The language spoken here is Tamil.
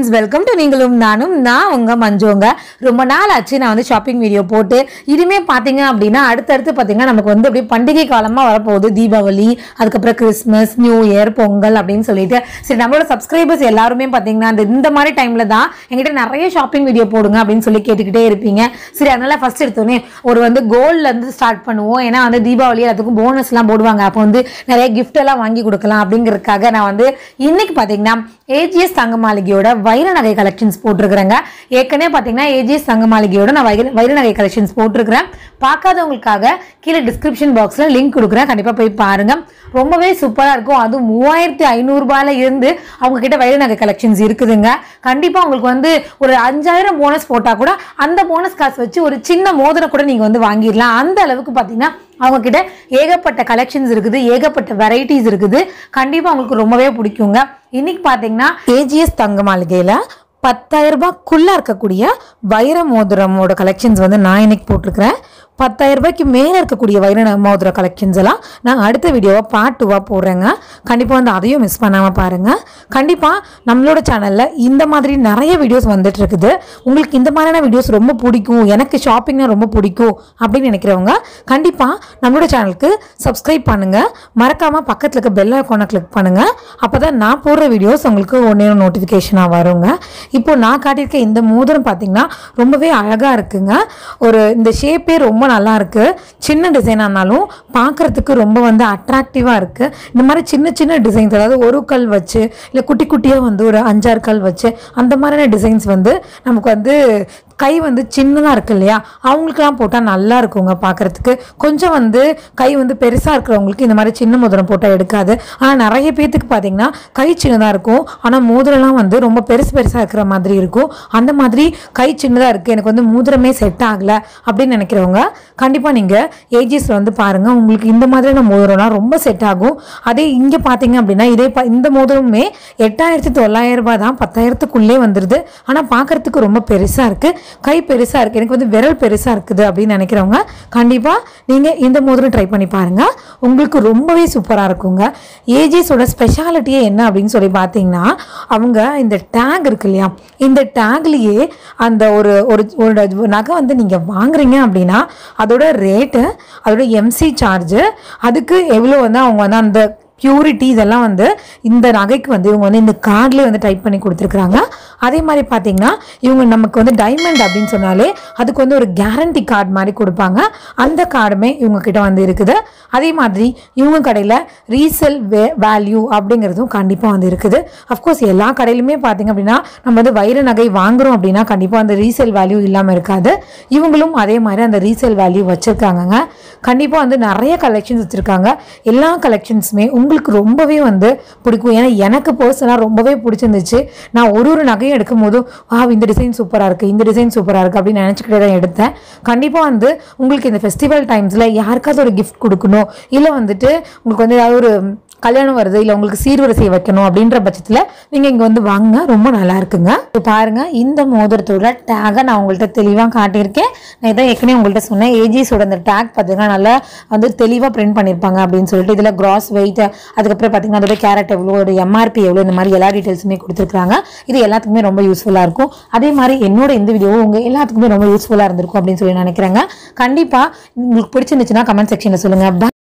ஃப்ரெண்ட்ஸ் வெல்கம் டு நீங்களும் நானும் நான் உங்க மஞ்சுங்க ரொம்ப நாள் ஆச்சு நான் வந்து ஷாப்பிங் வீடியோ போட்டு இனிமே பார்த்தீங்க அப்படின்னா அடுத்தடுத்து பார்த்தீங்கன்னா நமக்கு வந்து அப்படியே பண்டிகை காலமாக வரப்போகுது தீபாவளி அதுக்கப்புறம் கிறிஸ்மஸ் நியூ இயர் பொங்கல் அப்படின்னு சொல்லிட்டு சரி நம்மளோட சப்ஸ்கிரைபர்ஸ் எல்லாருமே பார்த்தீங்கன்னா அந்த இந்த மாதிரி டைம்ல தான் எங்கிட்ட நிறைய ஷாப்பிங் வீடியோ போடுங்க அப்படின்னு சொல்லி கேட்டுக்கிட்டே இருப்பீங்க சரி அதனால ஃபர்ஸ்ட் எடுத்தோடனே ஒரு வந்து கோல்ட்ல இருந்து ஸ்டார்ட் பண்ணுவோம் ஏன்னா வந்து தீபாவளி அதுக்கும் போனஸ்லாம் போடுவாங்க அப்போ வந்து நிறைய gift எல்லாம் வாங்கி கொடுக்கலாம் அப்படிங்கிறதுக்காக நான் வந்து இன்னைக்கு பார்த்தீங்கன்னா ஏஜிஎஸ் தங்க மாளிகையோட வைர நகை கலெக்ஷன்ஸ் போட்டிருக்கிறேங்க ஏற்கனவே பார்த்தீங்கன்னா ஏஜிஎஸ் தங்க மாளிகையோட நான் வைர வைர நகை கலெக்ஷன்ஸ் போட்டிருக்கிறேன் பார்க்காதவங்களுக்காக கீழே டிஸ்கிரிப்ஷன் பாக்ஸில் லிங்க் கொடுக்குறேன் கண்டிப்பாக போய் பாருங்க ரொம்பவே சூப்பராக இருக்கும் அதுவும் மூவாயிரத்தி ஐநூறுரூபால இருந்து அவங்க கிட்ட வைர நகை கலெக்ஷன்ஸ் இருக்குதுங்க கண்டிப்பாக உங்களுக்கு வந்து ஒரு அஞ்சாயிரம் போனஸ் போட்டால் கூட அந்த போனஸ் காசு வச்சு ஒரு சின்ன மோதிரம் கூட நீங்கள் வந்து வாங்கிடலாம் அந்த அளவுக்கு பார்த்தீங்கன்னா அவங்க கிட்ட ஏகப்பட்ட கலெக்ஷன்ஸ் இருக்குது ஏகப்பட்ட வெரைட்டிஸ் இருக்குது கண்டிப்பாக உங்களுக்கு ரொம்பவே பிடிக்குங்க இன்னைக்கு பார்த்தீங்கன்னா ஏஜிஎஸ் தங்க மாளிகையில் பத்தாயிரம் ரூபாய்க்குள்ளே இருக்கக்கூடிய வைர மோதிரமோட கலெக்ஷன்ஸ் வந்து நான் இன்னைக்கு போட்டிருக்கிறேன் பத்தாயிரம் ரூபாய்க்கு மேலே இருக்கக்கூடிய வைர ந- மோதிர கலெக்ஷன்ஸ் எல்லாம் நான் அடுத்த வீடியோவை பார்ட் டூவாக போடுறேங்க கண்டிப்பாக வந்து அதையும் மிஸ் பண்ணாமல் பாருங்கள் கண்டிப்பாக நம்மளோட சேனலில் இந்த மாதிரி நிறைய வீடியோஸ் வந்துட்டு இருக்குது உங்களுக்கு இந்த மாதிரியான வீடியோஸ் ரொம்ப பிடிக்கும் எனக்கு ஷாப்பிங்னா ரொம்ப பிடிக்கும் அப்படின்னு நினைக்கிறவங்க கண்டிப்பாக நம்மளோட சேனலுக்கு சப்ஸ்கிரைப் பண்ணுங்கள் மறக்காமல் பக்கத்தில் இருக்க பெல் ஐக்கானை கிளிக் பண்ணுங்கள் அப்போ தான் நான் போடுற வீடியோஸ் உங்களுக்கு ஒன்றே நோட்டிஃபிகேஷனாக வருங்க இப்போ நான் காட்டியிருக்க இந்த மோதிரம் பார்த்தீங்கன்னா ரொம்பவே அழகாக இருக்குங்க ஒரு இந்த ஷேப்பே ரொம்ப நல்லா இருக்கு சின்ன டிசைனாக இருந்தாலும் பார்க்கறதுக்கு ரொம்ப வந்து அட்ராக்டிவாக இருக்கு இந்த மாதிரி சின்ன சின்ன டிசைன்ஸ் அதாவது ஒரு கல் வச்சு இல்லை குட்டி குட்டியாக வந்து ஒரு அஞ்சாறு கல் வச்சு அந்த மாதிரியான டிசைன்ஸ் வந்து நமக்கு வந்து கை வந்து சின்னதாக இருக்கு இல்லையா அவங்களுக்குலாம் போட்டால் நல்லா இருக்குங்க பார்க்கறதுக்கு கொஞ்சம் வந்து கை வந்து பெருசாக இருக்கிறவங்களுக்கு இந்த மாதிரி சின்ன மோதிரம் போட்டால் எடுக்காது ஆனால் நிறைய பேர்த்துக்கு பார்த்தீங்கன்னா கை சின்னதாக இருக்கும் ஆனால் மோதிரம்லாம் வந்து ரொம்ப பெருசு பெருசாக இருக்கிற மாதிரி இருக்கும் அந்த மாதிரி கை சின்னதாக இருக்குது எனக்கு வந்து மோதிரமே செட் ஆகலை அப்படின்னு நினைக்கிறவங்க கண்டிப்பாக நீங்கள் ஏஜிஸில் வந்து பாருங்கள் உங்களுக்கு இந்த மாதிரியான மோதிரம்லாம் ரொம்ப செட் ஆகும் அதே இங்கே பார்த்தீங்க அப்படின்னா இதே ப- இந்த மோதிரமுமே எட்டாயிரத்தி தொள்ளாயிரம் ரூபாய் தான் பத்தாயிரத்துக்குள்ளே வந்துடுது ஆனால் பார்க்கறதுக்கு ரொம்ப பெருசாக இருக்குது கை பெருசாக இருக்குது எனக்கு வந்து விரல் பெருசாக இருக்குது அப்படின்னு நினைக்கிறவங்க கண்டிப்பாக நீங்கள் இந்த மோதிரம் ட்ரை பண்ணி பாருங்கள் உங்களுக்கு ரொம்பவே சூப்பராக இருக்குங்க ஏஜிஸோட ஸ்பெஷாலிட்டியே என்ன அப்படின்னு சொல்லி பார்த்தீங்கன்னா அவங்க இந்த டேக் இருக்கு இல்லையா இந்த டேக்லேயே அந்த ஒரு ஒரு ஒரு நகை வந்து நீங்கள் வாங்குறீங்க அப்படின்னா அதோட ரேட்டு அதோட எம்சி சார்ஜு அதுக்கு எவ்வளோ வந்து அவங்க வந்து அந்த பியூரிட்டி இதெல்லாம் வந்து இந்த நகைக்கு வந்து இவங்க வந்து இந்த கார்ட்லேயே வந்து டைப் பண்ணி கொடுத்துருக்குறாங்க அதே மாதிரி பார்த்தீங்கன்னா இவங்க நமக்கு வந்து டைமண்ட் அப்படின்னு சொன்னாலே அதுக்கு வந்து ஒரு கேரண்டி கார்டு மாதிரி கொடுப்பாங்க அந்த கார்டுமே இவங்க கிட்ட வந்து இருக்குது அதே மாதிரி இவங்க கடையில் ரீசேல் வே வேல்யூ அப்படிங்கிறதும் கண்டிப்பாக வந்து இருக்குது அஃப்கோர்ஸ் எல்லா கடையிலுமே பார்த்தீங்க அப்படின்னா நம்ம வந்து வைர நகை வாங்குறோம் அப்படின்னா கண்டிப்பாக அந்த ரீசேல் வேல்யூ இல்லாமல் இருக்காது இவங்களும் அதே மாதிரி அந்த ரீசேல் வேல்யூ வச்சுருக்காங்கங்க கண்டிப்பாக வந்து நிறைய கலெக்ஷன்ஸ் வச்சுருக்காங்க எல்லா கலெக்ஷன்ஸுமே உங்களுக்கு ரொம்பவே வந்து பிடிக்கும் ஏன்னா எனக்கு பர்சனலாக ரொம்பவே பிடிச்சிருந்துச்சு நான் ஒரு ஒரு நகையும் எடுக்கும் போதும் வா இந்த டிசைன் சூப்பராக இருக்குது இந்த டிசைன் சூப்பராக இருக்குது அப்படின்னு நினச்சிக்கிட்டே தான் எடுத்தேன் கண்டிப்பாக வந்து உங்களுக்கு இந்த ஃபெஸ்டிவல் டைம்ஸில் யாருக்காவது ஒரு கிஃப்ட் கொடுக்கணும் இல்லை வந்துட்டு உங்களுக்கு வந்து ஏதாவது ஒரு கல்யாணம் வருது இல்லை உங்களுக்கு சீர்வரிசை வைக்கணும் அப்படின்ற பட்சத்தில் நீங்கள் இங்கே வந்து வாங்க ரொம்ப நல்லா இருக்குங்க இப்போ பாருங்க இந்த மோதிரத்தோட டேகை நான் உங்கள்கிட்ட தெளிவாக காட்டியிருக்கேன் நான் இதான் ஏற்கனவே உங்கள்கிட்ட சொன்னேன் ஏஜிஸோட அந்த டேக் பார்த்தீங்கன்னா நல்லா வந்து தெளிவாக பிரிண்ட் பண்ணியிருப்பாங்க அப்படின்னு சொல்லிட்டு இதில் கிராஸ் வெயிட் அதுக்கப்புறம் பார்த்தீங்கன்னா அதோட கேரட் எவ்வளோ ஒரு எம்ஆர்பி எவ்வளோ இந்த மாதிரி எல்லா டீட்டெயில்ஸுமே கொடுத்துருக்காங்க இது எல்லாத்துக்குமே ரொம்ப யூஸ்ஃபுல்லாக இருக்கும் அதே மாதிரி என்னோட இந்த வீடியோவும் உங்கள் எல்லாத்துக்குமே ரொம்ப யூஸ்ஃபுல்லாக இருந்திருக்கும் அப்படின்னு சொல்லி நினைக்கிறேங்க கண்டிப்பாக உங்களுக்கு பிடிச்சிருந்துச்சுன்னா கமெண்ட் செக்ஷனில் சொல்லுங்கள்